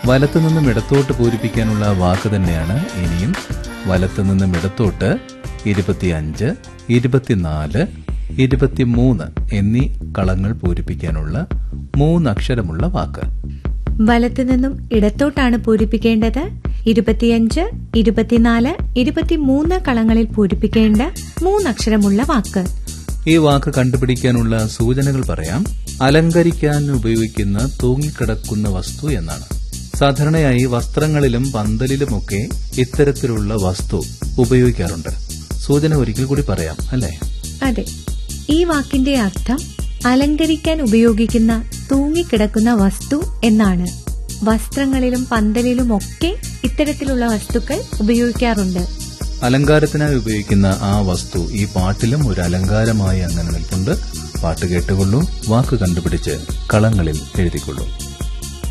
വലത്തു നിന്നും ഇടത്തോട്ട് പൂരിപ്പിക്കാനുള്ള വാക്ക് തന്നെയാണ് ഇനിയും വലത്തു നിന്നും ഇടത്തോട്ട് ഇരുപത്തിയഞ്ച് ഇരുപത്തിനാല് ഇരുപത്തിമൂന്ന് എന്നീ കളങ്ങൾ പൂരിപ്പിക്കാനുള്ള മൂന്നക്ഷരമുള്ള വാക്ക് വലത്തു നിന്നും ഇടത്തോട്ടാണ് പൂരിപ്പിക്കേണ്ടത് ഇരുപത്തിയഞ്ച് ഇരുപത്തിനാല് ഇരുപത്തിമൂന്ന് കളങ്ങളിൽ പൂരിപ്പിക്കേണ്ട മൂന്നക്ഷരമുള്ള വാക്ക് ഈ വാക്ക് കണ്ടുപിടിക്കാനുള്ള സൂചനകൾ പറയാം അലങ്കരിക്കാൻ ഉപയോഗിക്കുന്ന തൂങ്ങിക്കിടക്കുന്ന വസ്തു എന്നാണ് സാധാരണയായി വസ്ത്രങ്ങളിലും പന്തലിലുമൊക്കെ ഇത്തരത്തിലുള്ള വസ്തു ഉപയോഗിക്കാറുണ്ട് സൂചന ഒരിക്കൽ കൂടി പറയാം അല്ലേ അതെ ഈ വാക്കിന്റെ അർത്ഥം അലങ്കരിക്കാൻ ഉപയോഗിക്കുന്ന തൂങ്ങിക്കിടക്കുന്ന വസ്തു എന്നാണ് വസ്ത്രങ്ങളിലും പന്തലിലും ഒക്കെ ഇത്തരത്തിലുള്ള വസ്തുക്കൾ ഉപയോഗിക്കാറുണ്ട് അലങ്കാരത്തിനായി ഉപയോഗിക്കുന്ന ആ വസ്തു ഈ പാട്ടിലും ഒരു അലങ്കാരമായി അങ്ങനെ നിൽപ്പുണ്ട് പാട്ട് കേട്ടുകൊള്ളൂ വാക്ക് കണ്ടുപിടിച്ച് കളങ്ങളിൽ എഴുതിക്കൊള്ളൂ